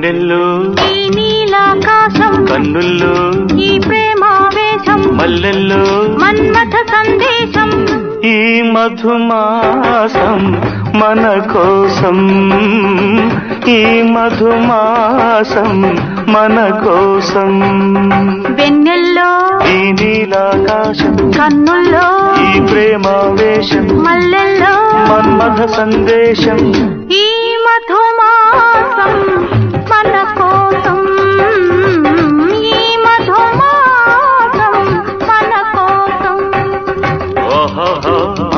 వెన్నెల్లో ఈ నీలాకాశం కన్నుల్లో ఈ ప్రేమావేశం మల్లెల్లో మన్మథ సందేశం ఈ మధుమాసం మన కోసం ఈ మధుమాసం మన కోసం వెన్నెల్లో ఈ నీలాకాశం కన్నుల్లో ఈ ప్రేమావేశం మల్లెల్లో మన్మథ సందేశం ఈ మధుమాసం మన కోసం ఈ మధుమాసం మన కోసం ఓహో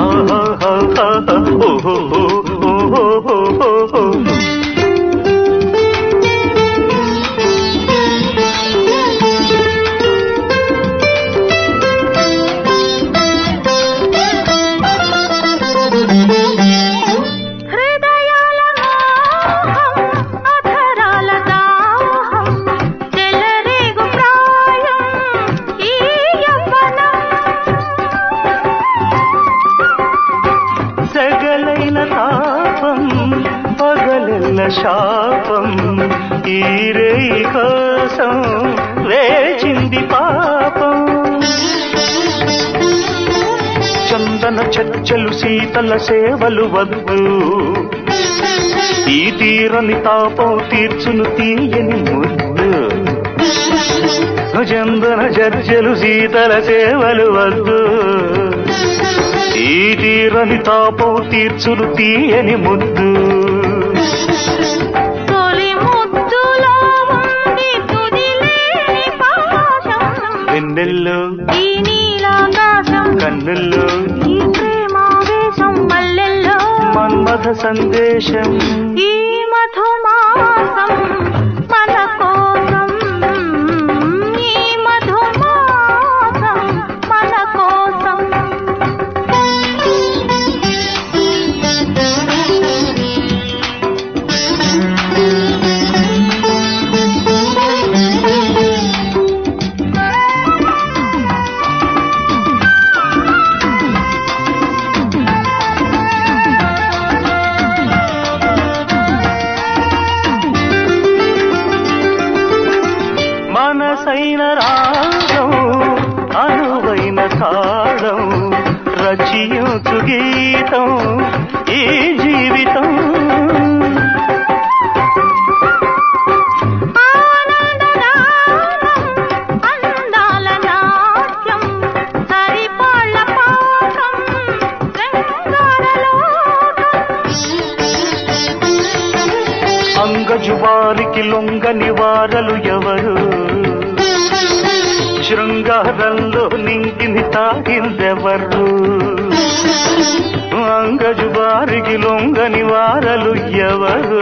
హృదయాల మోహం, అధరాల దాహం, చెలరేగు ప్రాయం, ఈ యవ్వనం. సగలైన తాపం పగలెల్ల శాపం ఈ రేయి కోసం వేచింది పాపం చందన చచ్చలు శీతల సేవలు వద్దు ఈ తీరని తాపం తీర్చును తీయని ముద్దు చందన చర్చలు శీతల సేవలు వద్దు ఈ తీరని తాపం తీర్చును తీయని ముద్దు తొలి ముద్దులో ఉంది తుదిలేని పాశం. వెన్నెల్లో ఈ నీలాకాశం, కన్నుల్లో ఈ ప్రేమావేశం, మల్లెల్లో మన్మథ సందేశం ఈ మధుమాసం మన కోసం ఈ మధుమాసం మన కోసం మనసైన రాగం అనువైన తాళం రచయించు గీతం ఈ జీవితం ఆనందగానం, అందాల నాట్యం, సరిపాళ్ళ పాఠం, శృంగారలోకం. అంగజువారికి లొంగని వారలు ఎవరు శృంగారంలో నింగిని తాగిందెవరు అంగజువారికి లొంగని వారలు ఎవరు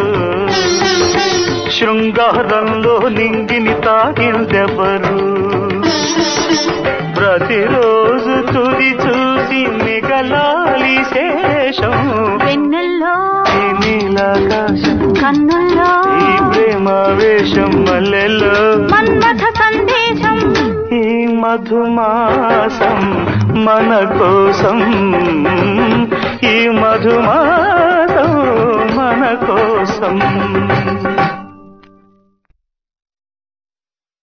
శృంగారంలో నింగిని తాగిందెవరు ప్రతిరోజు తుది చూసి మిగలాలి శేషం వెన్నెల్లో ఈ నీలాకాశం కన్నుల్లో ఈ ప్రేమావేశం మల్లెల్లో మన్మథ సందేశం ఈ మధుమాసం మన కోసం ఈ మధుమాసం మన కోసం